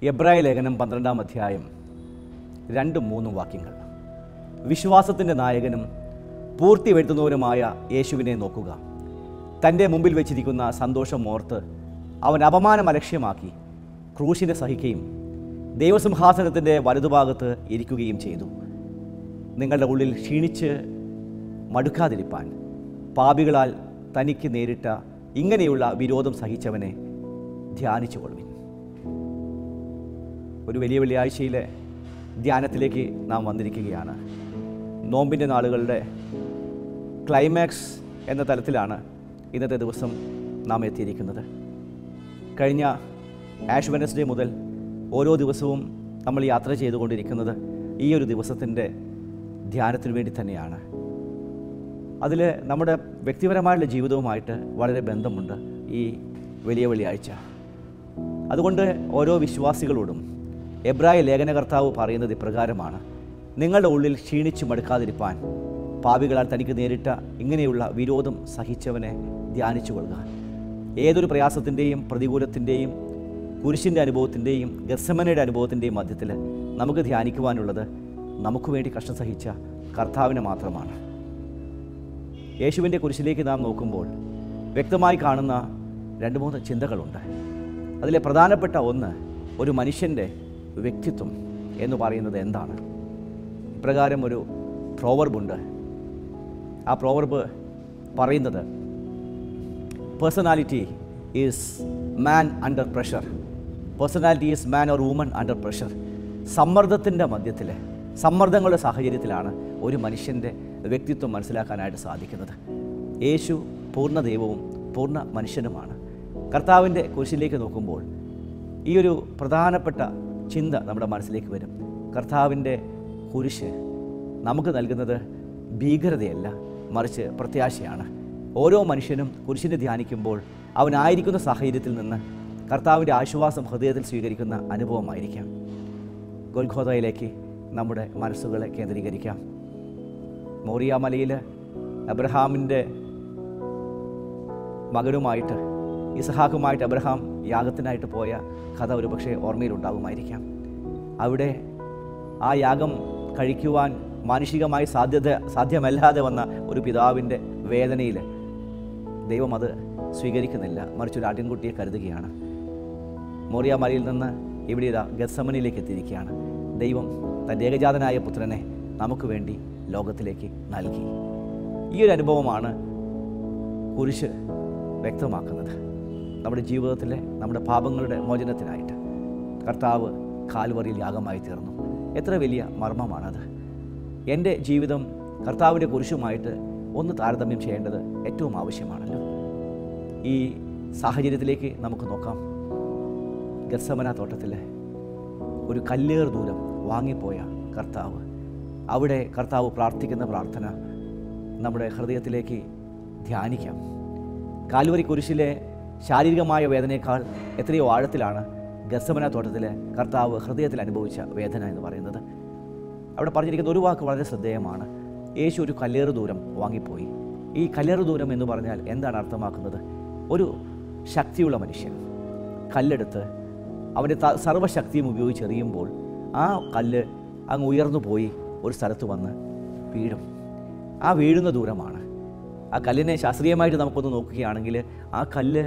എബ്രായ ലേഖനം പന്ത്രണ്ടാം അധ്യായം രണ്ടും മൂന്നും വാക്യങ്ങൾ വിശ്വാസത്തിൻ്റെ നായകനും പൂർത്തി വരുത്തുന്നവനുമായ യേശുവിനെ നോക്കുക തൻ്റെ മുമ്പിൽ വെച്ചിരിക്കുന്ന സന്തോഷം ഓർത്ത് അവൻ അപമാനം അലക്ഷ്യമാക്കി ക്രൂശിനെ സഹിക്കുകയും ദൈവസിംഹാസനത്തിൻ്റെ വലതുഭാഗത്ത് ഇരിക്കുകയും ചെയ്തു നിങ്ങളുടെ ഉള്ളിൽ ക്ഷീണിച്ച് മടുക്കാതിരിപ്പാൻ പാപികളാൽ തനിക്ക് നേരിട്ട ഇങ്ങനെയുള്ള വിരോധം സഹിച്ചവനെ ധ്യാനിച്ചു കൊള്ളുവിൻ ഒരു വലിയ വെള്ളിയാഴ്ചയിലെ ധ്യാനത്തിലേക്ക് നാം വന്നിരിക്കുകയാണ് നോമ്പിൻ്റെ നാളുകളുടെ ക്ലൈമാക്സ് എന്ന തലത്തിലാണ് ഇന്നത്തെ ദിവസം നാം എത്തിയിരിക്കുന്നത് കഴിഞ്ഞ ആഷ് വെനസ്ഡേ മുതൽ ഓരോ ദിവസവും നമ്മൾ യാത്ര ചെയ്തുകൊണ്ടിരിക്കുന്നത് ഈ ഒരു ദിവസത്തിൻ്റെ ധ്യാനത്തിന് വേണ്ടി തന്നെയാണ് അതിൽ നമ്മുടെ വ്യക്തിപരമായുള്ള ജീവിതവുമായിട്ട് വളരെ ബന്ധമുണ്ട് ഈ വലിയ വെള്ളിയാഴ്ച അതുകൊണ്ട് ഓരോ വിശ്വാസികളോടും എബ്രായ ലേഖനകർത്താവ് പറയുന്നത് ഇപ്രകാരമാണ് നിങ്ങളുടെ ഉള്ളിൽ ക്ഷീണിച്ചു മടുക്കാതിരിപ്പാൻ പാപികളാൽ തനിക്ക് നേരിട്ട ഇങ്ങനെയുള്ള വിരോധം സഹിച്ചവനെ ധ്യാനിച്ചു കൊള്ളുക ഏതൊരു പ്രയാസത്തിൻ്റെയും പ്രതികൂലത്തിൻ്റെയും കുരിശിൻ്റെ അനുഭവത്തിൻ്റെയും ഗർസമനയുടെ അനുഭവത്തിൻ്റെയും മധ്യത്തിൽ നമുക്ക് ധ്യാനിക്കുവാനുള്ളത് നമുക്ക് വേണ്ടി കഷ്ടം സഹിച്ച കർത്താവിനെ മാത്രമാണ് യേശുവിൻ്റെ കുരിശിലേക്ക് നാം നോക്കുമ്പോൾ വ്യക്തമായി കാണുന്ന രണ്ട് മൂന്ന് ചിന്തകളുണ്ട് അതിലെ പ്രധാനപ്പെട്ട ഒന്ന് ഒരു മനുഷ്യൻ്റെ വ്യക്തിത്വം എന്ന് പറയുന്നത് എന്താണ് ഇപ്രകാരം ഒരു പ്രോവർബുണ്ട് ആ പ്രോവർബ് പറയുന്നത് personality is man under pressure personality is man or woman under pressure സമ്മർദ്ദത്തിൻ്റെ മധ്യത്തിൽ സമ്മർദ്ദങ്ങളുടെ സാഹചര്യത്തിലാണ് ഒരു മനുഷ്യൻ്റെ വ്യക്തിത്വം മനസ്സിലാക്കാനായിട്ട് സാധിക്കുന്നത് യേശു പൂർണ്ണ ദൈവവും പൂർണ്ണ മനുഷ്യനുമാണ് കർത്താവിൻ്റെ കുരിശിലേക്ക് നോക്കുമ്പോൾ ഈ ഒരു പ്രധാനപ്പെട്ട ചിന്ത നമ്മുടെ മനസ്സിലേക്ക് വരും കർത്താവിൻ്റെ കുരിശ് നമുക്ക് നൽകുന്നത് ഭീകരതയല്ല മറിച്ച് പ്രത്യാശയാണ് ഓരോ മനുഷ്യനും കുരിശിനെ ധ്യാനിക്കുമ്പോൾ അവനായിരിക്കുന്ന സാഹചര്യത്തിൽ നിന്ന് കർത്താവിൻ്റെ ആശ്വാസം ഹൃദയത്തിൽ സ്വീകരിക്കുന്ന അനുഭവമായിരിക്കാം ഗോൽഖോതയിലേക്ക് നമ്മുടെ മനസ്സുകളെ കേന്ദ്രീകരിക്കാം മോറിയ മലയിൽ അബ്രഹാമിൻ്റെ മകനുമായിട്ട് ഇസഹാക്കുമായിട്ട് അബ്രഹാം യാഗത്തിനായിട്ട് പോയ കഥ ഒരുപക്ഷെ ഓർമ്മയിലുണ്ടാകുമായിരിക്കാം അവിടെ ആ യാഗം കഴിക്കുവാൻ മാനുഷികമായി സാധ്യത സാധ്യമല്ലാതെ വന്ന ഒരു പിതാവിൻ്റെ വേദനയിൽ ദൈവം അത് സ്വീകരിക്കുന്നില്ല മറിച്ച് ഒരു ആട്ടിൻകുട്ടിയെ കരുതുകയാണ് മോറിയ മലയിൽ നിന്ന് ഇവിടെ ഇതാ ഗത്സമനിലേക്ക് എത്തിയിരിക്കുകയാണ് ദൈവം തൻ്റെ ഏകജാതനായ പുത്രനെ നമുക്ക് വേണ്ടി ലോകത്തിലേക്ക് നൽകി ഈ ഒരു അനുഭവമാണ് കുരിശ് വ്യക്തമാക്കുന്നത് നമ്മുടെ ജീവിതത്തിലെ നമ്മുടെ പാപങ്ങളുടെ മോചനത്തിനായിട്ട് കർത്താവ് കാൽവറിയിൽ യാഗമായി തീർന്നു എത്ര വലിയ മർമ്മമാണത് എൻ്റെ ജീവിതം കർത്താവിൻ്റെ കുരിശുമായിട്ട് ഒന്ന് താരതമ്യം ചെയ്യേണ്ടത് ഏറ്റവും ആവശ്യമാണല്ലോ ഈ സാഹചര്യത്തിലേക്ക് നമുക്ക് നോക്കാം ഗർസമന തോട്ടത്തിലെ ഒരു കല്ലേർ ദൂരം വാങ്ങിപ്പോയ കർത്താവ് അവിടെ കർത്താവ് പ്രാർത്ഥിക്കുന്ന പ്രാർത്ഥന നമ്മുടെ ഹൃദയത്തിലേക്ക് ധ്യാനിക്കാം കാൽവരി കുരിശിലെ ശാരീരികമായ വേദനയേക്കാൾ എത്രയോ ആഴത്തിലാണ് ഗസമന തോട്ടത്തിലെ കർത്താവ് ഹൃദയത്തിൽ അനുഭവിച്ച വേദന എന്ന് പറയുന്നത് അവിടെ പറഞ്ഞിരിക്കുന്ന ഒരു വാക്ക് വളരെ ശ്രദ്ധേയമാണ് യേശു ഒരു കല്ലേറ് ദൂരം വാങ്ങിപ്പോയി ഈ കല്ലേറ് ദൂരം എന്ന് പറഞ്ഞാൽ എന്താണ് അർത്ഥമാക്കുന്നത് ഒരു ശക്തിയുള്ള മനുഷ്യൻ കല്ലെടുത്ത് അവൻ്റെ ത- സർവ്വശക്തിയും ഉപയോഗിച്ച് എറിയുമ്പോൾ ആ കല്ല് അങ്ങ് ഉയർന്നു പോയി ഒരു സ്ഥലത്ത് വന്ന് വീഴും ആ വീഴുന്ന ദൂരമാണ് ആ കല്ലിനെ ശാസ്ത്രീയമായിട്ട് നമുക്കൊന്ന് നോക്കുകയാണെങ്കിൽ ആ കല്ല്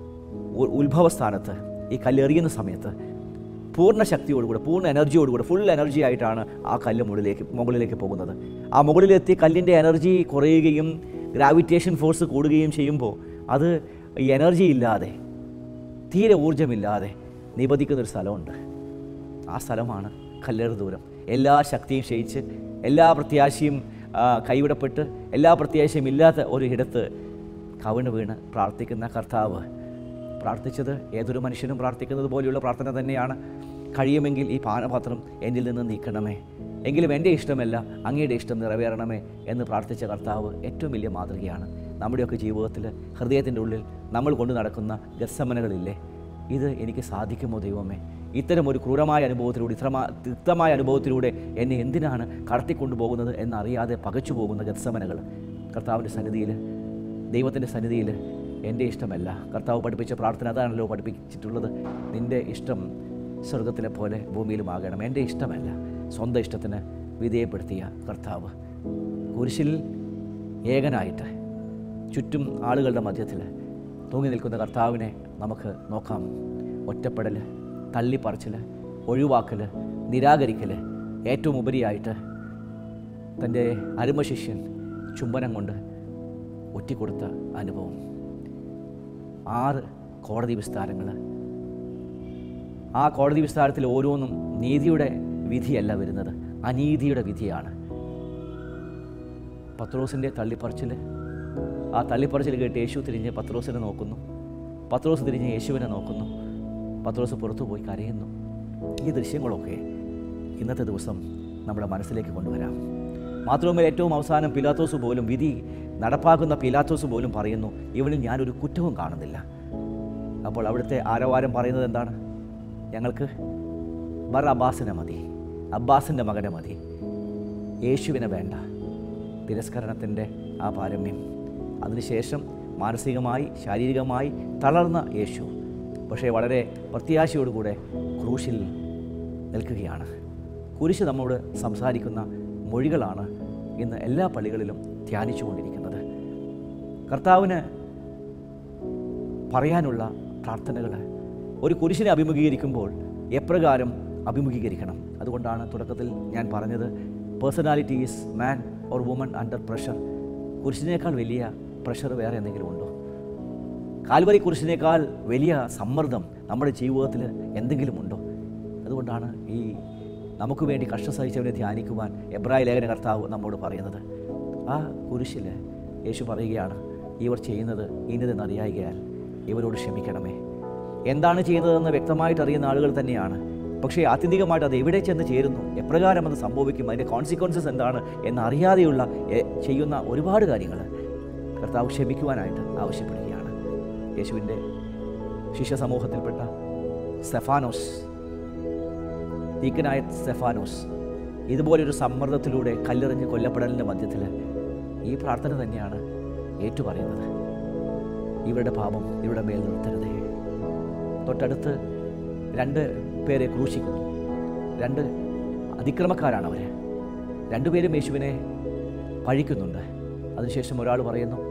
ഉ- ഉത്ഭവസ്ഥാനത്ത് ഈ കല്ല് എറിയുന്ന സമയത്ത് പൂർണ്ണ ശക്തിയോടുകൂടെ പൂർണ്ണ എനർജിയോടുകൂടെ ഫുൾ എനർജി ആയിട്ടാണ് ആ കല്ല് മുകളിലേക്ക് മുകളിലേക്ക് പോകുന്നത് ആ മുകളിലെത്തി കല്ലിൻ്റെ എനർജി കുറയുകയും ഗ്രാവിറ്റേഷൻ ഫോഴ്സ് കൂടുകയും ചെയ്യുമ്പോൾ അത് ഈ എനർജി ഇല്ലാതെ തീരെ ഊർജ്ജമില്ലാതെ നിബന്ധിക്കുന്നൊരു സ്ഥലമുണ്ട് ആ സ്ഥലമാണ് കല്ലേറ് ദൂരം എല്ലാ ശക്തിയും ക്ഷയിച്ച് എല്ലാ പ്രത്യാശയും ആ, കൈവിടപ്പെട്ട് എല്ലാ പ്രത്യാശയും ഇല്ലാത്ത ഒരു ഇടത്ത് കവിണ് വീണ് പ്രാർത്ഥിക്കുന്ന കർത്താവ് പ്രാർത്ഥിച്ചത് ഏതൊരു മനുഷ്യനും പ്രാർത്ഥിക്കുന്നത് പോലെയുള്ള പ്രാർത്ഥന തന്നെയാണ് കഴിയുമെങ്കിൽ ഈ പാനപാത്രം എന്നിൽ നിന്ന് നീക്കണമേ എങ്കിലും എൻ്റെ ഇഷ്ടമല്ല അങ്ങയുടെ ഇഷ്ടം നിറവേറണമേ എന്ന് പ്രാർത്ഥിച്ച കർത്താവ് ഏറ്റവും വലിയ മാതൃകയാണ് നമ്മുടെയൊക്കെ ജീവിതത്തിൽ ഹൃദയത്തിൻ്റെ ഉള്ളിൽ നമ്മൾ കൊണ്ടു നടക്കുന്ന ഗസമനകളില്ലേ ഇത് എനിക്ക് സാധിക്കുമോ ദൈവമേ ഇത്തരം ഒരു ക്രൂരമായ അനുഭവത്തിലൂടെ ഇത്രമാ തിക്തമായ അനുഭവത്തിലൂടെ എന്നെ എന്തിനാണ് കടത്തിക്കൊണ്ടുപോകുന്നത് എന്നറിയാതെ പകച്ചു പോകുന്ന ഗത്സമനകൾ കർത്താവിൻ്റെ സന്നിധിയിൽ ദൈവത്തിൻ്റെ സന്നിധിയിൽ എൻ്റെ ഇഷ്ടമല്ല കർത്താവ് പഠിപ്പിച്ച പ്രാർത്ഥന അതാണല്ലോ പഠിപ്പിച്ചിട്ടുള്ളത് നിൻ്റെ ഇഷ്ടം സ്വർഗത്തിലെ പോലെ ഭൂമിയിലുമാകണം എൻ്റെ ഇഷ്ടമല്ല സ്വന്തം ഇഷ്ടത്തിന് വിധേയപ്പെടുത്തിയ കർത്താവ് കുരിശിൽ ഏകനായിട്ട് ചുറ്റും ആളുകളുടെ മധ്യത്തിൽ തൂങ്ങി നിൽക്കുന്ന കർത്താവിനെ നമുക്ക് നോക്കാം ഒറ്റപ്പെടൽ തള്ളിപ്പറച്ചിൽ ഒഴിവാക്കൽ നിരാകരിക്കൽ ഏറ്റവും ഉപരിയായിട്ട് തൻ്റെ അരുമശിഷ്യൻ ചുംബനം കൊണ്ട് ഒറ്റിക്കൊടുത്ത അനുഭവം ആറ് കോടതി വിസ്താരങ്ങൾ ആ കോടതി വിസ്താരത്തിൽ ഓരോന്നും നീതിയുടെ വിധിയല്ല വരുന്നത് അനീതിയുടെ വിധിയാണ് പത്രോസിൻ്റെ തള്ളിപ്പറച്ചിൽ ആ തള്ളിപ്പറച്ചിൽ കേട്ട് യേശു തിരിഞ്ഞ് പത്രോസിനെ നോക്കുന്നു പത്രോസ് തിരിഞ്ഞ് യേശുവിനെ നോക്കുന്നു പത്രോസ് പുറത്തു പോയി കരയുന്നു ഈ ദൃശ്യങ്ങളൊക്കെ ഇന്നത്തെ ദിവസം നമ്മുടെ മനസ്സിലേക്ക് കൊണ്ടുവരാം മാത്രവുമല്ല ഏറ്റവും അവസാനം പിലാത്തോസ് പോലും വിധി നടപ്പാക്കുന്ന പിലാത്തോസ് പോലും പറയുന്നു ഇവനിൽ ഞാനൊരു കുറ്റവും കാണുന്നില്ല അപ്പോൾ അവിടുത്തെ ആരവാരം പറയുന്നത് എന്താണ് ഞങ്ങൾക്ക് ബർ അബ്ബാസിനെ മതി അബ്ബാസിൻ്റെ മകനെ മതി യേശുവിനെ വേണ്ട തിരസ്കരണത്തിൻ്റെ ആ പാരമ്യം അതിനുശേഷം മാനസികമായി ശാരീരികമായി തളർന്ന യേശു പക്ഷേ വളരെ പ്രത്യാശയോടുകൂടെ ക്രൂശിൽ നിൽക്കുകയാണ് കുരിശ് നമ്മോട് സംസാരിക്കുന്ന മൊഴികളാണ് ഇന്ന് എല്ലാ പള്ളികളിലും ധ്യാനിച്ചുകൊണ്ടിരിക്കുന്നത് കർത്താവിന് പറയാനുള്ള പ്രാർത്ഥനകൾ ഒരു കുരിശിനെ അഭിമുഖീകരിക്കുമ്പോൾ എപ്രകാരം അഭിമുഖീകരിക്കണം അതുകൊണ്ടാണ് തുടക്കത്തിൽ ഞാൻ പറഞ്ഞത് personality is man or woman under pressure കുരിശിനേക്കാൾ വലിയ പ്രഷർ വേറെ എന്തെങ്കിലും ഉണ്ടോ കാൽവരി കുരിശിനേക്കാൾ വലിയ സമ്മർദ്ദം നമ്മുടെ ജീവിതത്തിൽ എന്തെങ്കിലും ഉണ്ടോ അതുകൊണ്ടാണ് ഈ നമുക്ക് വേണ്ടി കഷ്ടം സഹിച്ചവനെ ധ്യാനിക്കുവാൻ എബ്രായ ലേഖന കർത്താവ് നമ്മോട് പറയുന്നത് ആ കുരിശിൽ യേശു പറയുകയാണ് ഇവർ ചെയ്യുന്നത് ഇന്നതെന്നറിയായികയാൽ ഇവരോട് ക്ഷമിക്കണമേ എന്താണ് ചെയ്യുന്നതെന്ന് വ്യക്തമായിട്ട് അറിയുന്ന ആളുകൾ തന്നെയാണ് പക്ഷേ ആത്യന്തികമായിട്ട് അത് എവിടെ ചെന്ന് ചേരുന്നു എപ്രകാരം അത് സംഭവിക്കും അതിൻ്റെ കോൺസിക്വൻസസ് എന്താണ് എന്നറിയാതെയുള്ള എ- ചെയ്യുന്ന ഒരുപാട് കാര്യങ്ങൾ കർത്താവ് ക്ഷമിക്കുവാനായിട്ട് ആവശ്യപ്പെടുകയാണ് യേശുവിൻ്റെ ശിഷ്യ സമൂഹത്തിൽപ്പെട്ട സെഫാനോസ് തീക്കനായ സെഫാനോസ് ഇതുപോലൊരു സമ്മർദ്ദത്തിലൂടെ കല്ലെറിഞ്ഞ് കൊല്ലപ്പെടലിൻ്റെ മധ്യത്തിൽ ഈ പ്രാർത്ഥന തന്നെയാണ് ഏറ്റുപറയുന്നത് ഇവരുടെ പാപം ഇവരുടെ മേൽ നിർത്തരുതേ തൊട്ടടുത്ത് രണ്ട് പേരെ ക്രൂശിക്കുന്നു രണ്ട് അതിക്രമക്കാരാണ് അവർ രണ്ടുപേരും യേശുവിനെ പഴിക്കുന്നുണ്ട് അതിനുശേഷം ഒരാൾ പറയുന്നു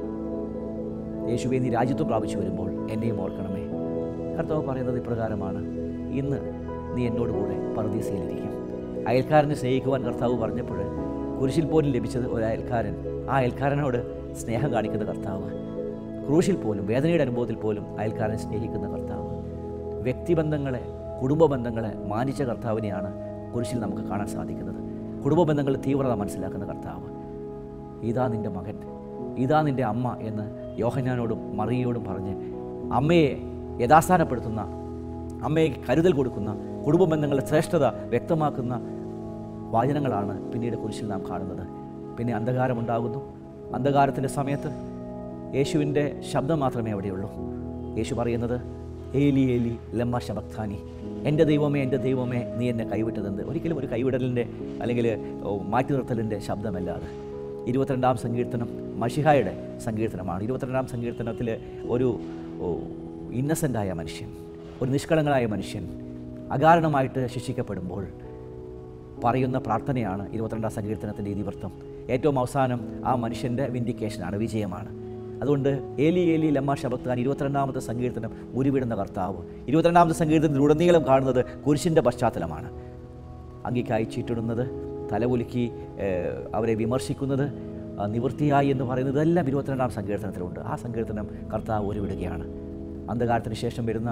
യേശുവെ നീ രാജ്യത്വം പ്രാപിച്ചു വരുമ്പോൾ എന്നെയും ഓർക്കണമേ കർത്താവ് പറയുന്നത് ഇപ്രകാരമാണ് ഇന്ന് നീ എന്നോട് കൂടെ പറുദീസയിലിരിക്കും അയൽക്കാരനെ സ്നേഹിക്കുവാൻ കർത്താവ് പറഞ്ഞപ്പോൾ കുരിശിൽ പോലും ലഭിച്ചത് ഒരു അയൽക്കാരൻ ആ അയൽക്കാരനോട് സ്നേഹം കാണിക്കുന്ന കർത്താവ് ക്രൂശിൽ പോലും വേദനയുടെ അനുഭവത്തിൽ പോലും അയൽക്കാരനെ സ്നേഹിക്കുന്ന കർത്താവ് വ്യക്തിബന്ധങ്ങളെ കുടുംബ ബന്ധങ്ങളെ മാനിച്ച കർത്താവിനെയാണ് കുരിശിൽ നമുക്ക് കാണാൻ സാധിക്കുന്നത് കുടുംബ ബന്ധങ്ങളുടെ തീവ്രത മനസ്സിലാക്കുന്ന കർത്താവ് ഇതാ നിൻ്റെ മകൻ ഇതാ നിൻ്റെ അമ്മ എന്ന് യോഹന്നാനോടും മറിയയോടും പറഞ്ഞ് അമ്മയെ യഥാസ്ഥാനപ്പെടുത്തുന്ന അമ്മയെ കരുതൽ കൊടുക്കുന്ന കുടുംബ ബന്ധങ്ങളുടെ ശ്രേഷ്ഠത വ്യക്തമാക്കുന്ന വാചനങ്ങളാണ് പിന്നീട് കുരിശിൽ നാം കാണുന്നത് പിന്നെ അന്ധകാരമുണ്ടാകുന്നു അന്ധകാരത്തിൻ്റെ സമയത്ത് യേശുവിൻ്റെ ശബ്ദം മാത്രമേ അവിടെയുള്ളൂ യേശു പറയുന്നത് ഏലി ഏലി ലമ്മ ശബക്താനി എൻ്റെ ദൈവമേ എൻ്റെ ദൈവമേ നീ എന്നെ കൈവിട്ടതെന്ത് ഒരിക്കലും ഒരു കൈവിടലിൻ്റെ അല്ലെങ്കിൽ ഓ, മാറ്റി നിർത്തലിൻ്റെ ശബ്ദമല്ലാതെ ഇരുപത്തിരണ്ടാം സങ്കീർത്തനം മഷിഹായുടെ സങ്കീർത്തനമാണ് ഇരുപത്തിരണ്ടാം സങ്കീർത്തനത്തിൽ ഒരു ഇന്നസെൻ്റായ മനുഷ്യൻ ഒരു നിഷ്കളങ്കനായ മനുഷ്യൻ അകാരണമായിട്ട് ശിക്ഷിക്കപ്പെടുമ്പോൾ പറയുന്ന പ്രാർത്ഥനയാണ് ഇരുപത്തിരണ്ടാം സങ്കീർത്തനത്തിൻ്റെ ഇതിവൃത്തം ഏറ്റവും അവസാനം ആ മനുഷ്യൻ്റെ വിൻഡിക്കേഷനാണ് വിജയമാണ് അതുകൊണ്ട് ഏലി ഏലി ലമ്മ ശബത്താൻ ഇരുപത്തിരണ്ടാമത്തെ സങ്കീർത്തനം ഉരുവിടുന്ന കർത്താവ് ഇരുപത്തിരണ്ടാമത്തെ സങ്കീർത്തനത്തിലുടനീളം കാണുന്നത് കുരിശിൻ്റെ പശ്ചാത്തലമാണ് അങ്കിക്കായി ചീട്ടിടുന്നത് തലകുലുക്കി ഏഹ്, അവരെ വിമർശിക്കുന്നത് ആ, നിവൃത്തിയായി എന്ന് പറയുന്നത് ഇതെല്ലാം ഇരുപത്തിരണ്ടാം സങ്കീർത്തനത്തിലുണ്ട് ആ സങ്കീർത്തനം കർത്താവ് ഉരുവിടുകയാണ് അന്ധകാരത്തിന് ശേഷം വരുന്ന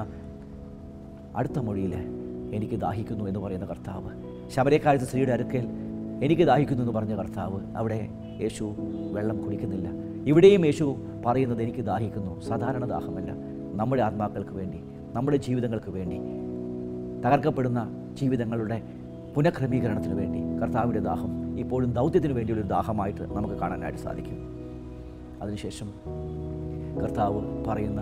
അടുത്ത മൊഴിയിൽ എനിക്ക് ദാഹിക്കുന്നു എന്ന് പറയുന്ന കർത്താവ് ശബരക്കാലത്ത് സ്ത്രീയുടെ അടുക്കൽ എനിക്ക് ദാഹിക്കുന്നു എന്ന് പറഞ്ഞ കർത്താവ് അവിടെ യേശു വെള്ളം കുടിക്കുന്നില്ല ഇവിടെയും യേശു പറയുന്നത് എനിക്ക് ദാഹിക്കുന്നു സാധാരണ ദാഹമല്ല നമ്മുടെ ആത്മാക്കൾക്ക് വേണ്ടി നമ്മുടെ ജീവിതങ്ങൾക്ക് വേണ്ടി തകർക്കപ്പെടുന്ന ജീവിതങ്ങളുടെ പുനഃക്രമീകരണത്തിന് വേണ്ടി കർത്താവിൻ്റെ ദാഹം ഇപ്പോഴും ദൗത്യത്തിന് വേണ്ടിയുള്ളൊരു ദാഹമായിട്ട് നമുക്ക് കാണാനായിട്ട് സാധിക്കും അതിനുശേഷം കർത്താവ് പറയുന്ന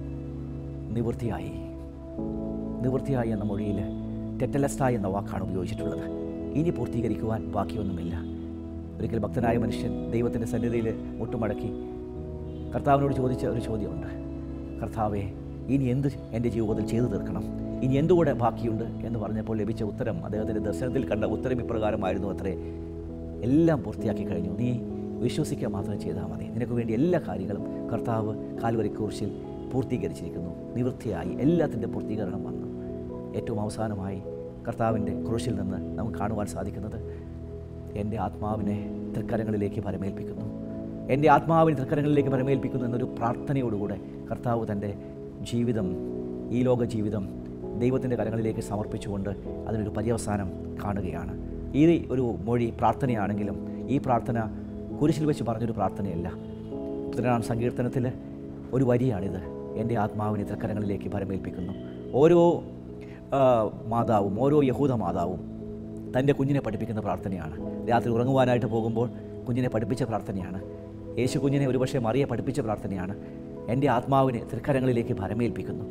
നിവൃത്തിയായി നിവൃത്തിയായി എന്ന മൊഴിയിൽ ടെറ്റലസ്റ്റ എന്ന വാക്കാണ് ഉപയോഗിച്ചിട്ടുള്ളത് ഇനി പൂർത്തീകരിക്കുവാൻ ബാക്കിയൊന്നുമില്ല ഒരിക്കൽ ഭക്തനായ മനുഷ്യൻ ദൈവത്തിൻ്റെ സന്നിധിയിൽ മുട്ടുമടക്കി കർത്താവിനോട് ചോദിച്ച ഒരു ചോദ്യമുണ്ട് കർത്താവെ ഇനി എന്ത് എൻ്റെ ജീവിതത്തിൽ ചെയ്തു തീർക്കണം ഇനി എന്തുകൂടെ ബാക്കിയുണ്ട് എന്ന് പറഞ്ഞപ്പോൾ ലഭിച്ച ഉത്തരം അദ്ദേഹത്തിൻ്റെ ദർശനത്തിൽ കണ്ട ഉത്തരം ഇപ്രകാരമായിരുന്നു അത്രേ എല്ലാം പൂർത്തിയാക്കി കഴിഞ്ഞു നീ വിശ്വസിക്കുക മാത്രം ചെയ്താൽ മതി നിനക്ക് വേണ്ടി എല്ലാ കാര്യങ്ങളും കർത്താവ് കാൽവരി കുറിച്ചിൽ പൂർത്തീകരിച്ചിരിക്കുന്നു നിവൃത്തിയായി എല്ലാത്തിൻ്റെ പൂർത്തീകരണം വന്നു ഏറ്റവും അവസാനമായി കർത്താവിൻ്റെ ക്രൂശിൽ നിന്ന് നമുക്ക് കാണുവാൻ സാധിക്കുന്നത് എൻ്റെ ആത്മാവിനെ തൃക്കരങ്ങളിലേക്ക് പരമേൽപ്പിക്കുന്നു എൻ്റെ ആത്മാവിനെ തൃക്കരങ്ങളിലേക്ക് പരമേൽപ്പിക്കുന്നു എന്നൊരു പ്രാർത്ഥനയോടുകൂടെ കർത്താവ് തൻ്റെ ജീവിതം ഈ ലോക ജീവിതം ദൈവത്തിൻ്റെ കരങ്ങളിലേക്ക് സമർപ്പിച്ചുകൊണ്ട് അതിനൊരു പര്യവസാനം കാണുകയാണ് ഈ ഒരു മൊഴി പ്രാർത്ഥനയാണെങ്കിലും ഈ പ്രാർത്ഥന കുരിശിൽ വെച്ച് പറഞ്ഞൊരു പ്രാർത്ഥനയല്ല പതിനാറാം സങ്കീർത്തനത്തിൽ ഒരു വരിയാണിത് എൻ്റെ ആത്മാവിനെ തൃക്കരങ്ങളിലേക്ക് പരമേൽപ്പിക്കുന്നു ഓരോ ആ, മാതാവും ഓരോ യഹൂദ മാതാവും തൻ്റെ കുഞ്ഞിനെ പഠിപ്പിക്കുന്ന പ്രാർത്ഥനയാണ് രാത്രി ഉറങ്ങുവാനായിട്ട് പോകുമ്പോൾ കുഞ്ഞിനെ പഠിപ്പിച്ച പ്രാർത്ഥനയാണ് യേശു കുഞ്ഞിനെ ഒരുപക്ഷെ മറിയെ പഠിപ്പിച്ച പ്രാർത്ഥനയാണ് എൻ്റെ ആത്മാവിനെ തൃക്കരങ്ങളിലേക്ക് ഭരമേൽപ്പിക്കുന്നു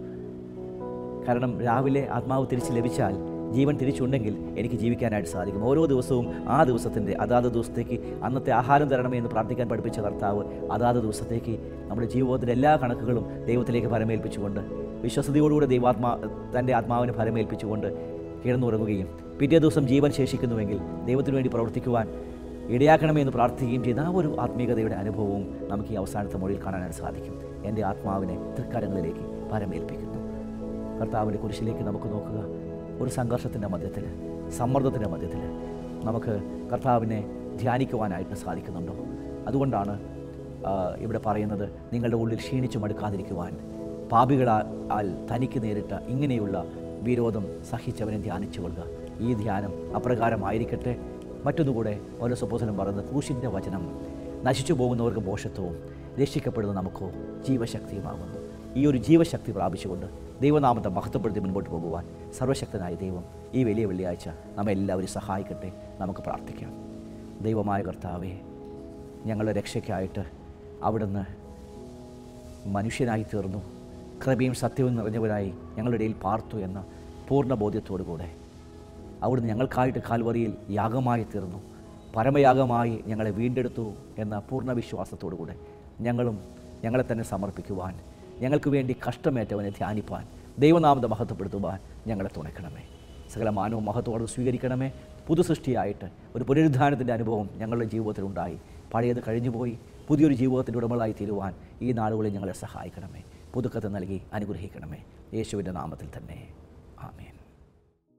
കാരണം രാവിലെ ആത്മാവ് തിരിച്ച് ലഭിച്ചാൽ ജീവൻ തിരിച്ചുണ്ടെങ്കിൽ എനിക്ക് ജീവിക്കാനായിട്ട് സാധിക്കും ഓരോ ദിവസവും ആ ദിവസത്തിൻ്റെ അതാത് ദിവസത്തേക്ക് അന്നത്തെ ആഹാരം തരണമേ എന്ന് പ്രാർത്ഥിക്കാൻ പഠിപ്പിച്ച കർത്താവ് അതാത് ദിവസത്തേക്ക് നമ്മുടെ ജീവിതത്തിൻ്റെ എല്ലാ കണക്കുകളും ദൈവത്തിലേക്ക് ഫലമേൽപ്പിച്ചുകൊണ്ട് വിശ്വസതയോടുകൂടെ ദൈവാത്മാ തൻ്റെ ആത്മാവിനെ ഫലമേൽപ്പിച്ചുകൊണ്ട് കിടന്നുറങ്ങുകയും പിറ്റേ ദിവസം ജീവൻ ശേഷിക്കുന്നുവെങ്കിൽ ദൈവത്തിനു വേണ്ടി പ്രവർത്തിക്കുവാൻ ഇടയാക്കണമേ എന്ന് പ്രാർത്ഥിക്കുകയും ചെയ്ത ആ ഒരു ആത്മീയതയുടെ അനുഭവവും നമുക്ക് ഈ അവസാനത്തെ മൊഴിയിൽ കാണാനായിട്ട് സാധിക്കും എൻ്റെ ആത്മാവിനെ തൃക്കരങ്ങളിലേക്ക് ഫലമേൽപ്പിക്കുന്നു കർത്താവിൻ്റെ കുരിശിലേക്ക് നമുക്ക് നോക്കുക ഒരു സംഘർഷത്തിൻ്റെ മധ്യത്തിൽ സമ്മർദ്ദത്തിൻ്റെ മധ്യത്തിൽ നമുക്ക് കർത്താവിനെ ധ്യാനിക്കുവാനായിട്ട് സാധിക്കുന്നുണ്ടോ അതുകൊണ്ടാണ് ആ, ഇവിടെ പറയുന്നത് നിങ്ങളുടെ ഉള്ളിൽ ക്ഷീണിച്ചു മടുക്കാതിരിക്കുവാൻ പാപികളാൽ തനിക്ക് നേരിട്ട ഇങ്ങനെയുള്ള വിരോധം സഹിച്ചവനെ ധ്യാനിച്ചു കൊള്ളുക ഈ ധ്യാനം അപ്രകാരമായിരിക്കട്ടെ മറ്റൊന്നുകൂടെ ഓരോ സുപ്പോസനം പറയുന്നത് ക്രൂശിൻ്റെ വചനം നശിച്ചു പോകുന്നവർക്ക് മോശത്വവും രക്ഷിക്കപ്പെടുന്ന നമുക്കോ ജീവശക്തിയുമാകുന്നു ഈ ഒരു ജീവശക്തി പ്രാപിച്ചുകൊണ്ട് ദൈവനാമത്തെ മഹത്വപ്പെടുത്തി മുൻപോട്ട് പോകുവാൻ സർവശക്തനായ ദൈവം ഈ വലിയ വെള്ളിയാഴ്ച നമ്മെ എല്ലാവരും സഹായിക്കട്ടെ നമുക്ക് പ്രാർത്ഥിക്കാം ദൈവമായ കർത്താവേ ഞങ്ങളുടെ രക്ഷയ്ക്കായിട്ട് അവിടുന്ന് മനുഷ്യനായി തീർന്നു കൃപയും സത്യവും നിറഞ്ഞവരായി ഞങ്ങളുടെ ഇടയിൽ പാർത്തു എന്ന പൂർണ്ണ ബോധ്യത്തോടു കൂടെ അവിടുന്ന് ഞങ്ങൾക്കായിട്ട് കാൽവറിയിൽ യാഗമായി തീർന്നു പരമയാഗമായി ഞങ്ങളെ വീണ്ടെടുത്തു എന്ന പൂർണ്ണ വിശ്വാസത്തോടു കൂടെ ഞങ്ങളും ഞങ്ങളെ തന്നെ സമർപ്പിക്കുവാൻ ഞങ്ങൾക്ക് വേണ്ടി കഷ്ടമേറ്റവനെ ധ്യാനിപ്പാൻ ദൈവനാമത്തെ മഹത്വപ്പെടുത്തുവാൻ ഞങ്ങളെ തുണയ്ക്കണമേ സകല മാനവും മഹത്വത്തോടെ സ്വീകരിക്കണമേ പുതു സൃഷ്ടിയായിട്ട് ഒരു പുനരുദ്ധാനത്തിൻ്റെ അനുഭവം ഞങ്ങളുടെ ജീവിതത്തിലുണ്ടായി പഴയത് കഴിഞ്ഞുപോയി പുതിയൊരു ജീവിതത്തിൻ്റെ ഉടമകളായി തീരുവാൻ ഈ നാളുകളിൽ ഞങ്ങളെ സഹായിക്കണമേ പുതുക്കത്ത് നൽകി അനുഗ്രഹിക്കണമേ യേശുവിൻ്റെ നാമത്തിൽ തന്നെ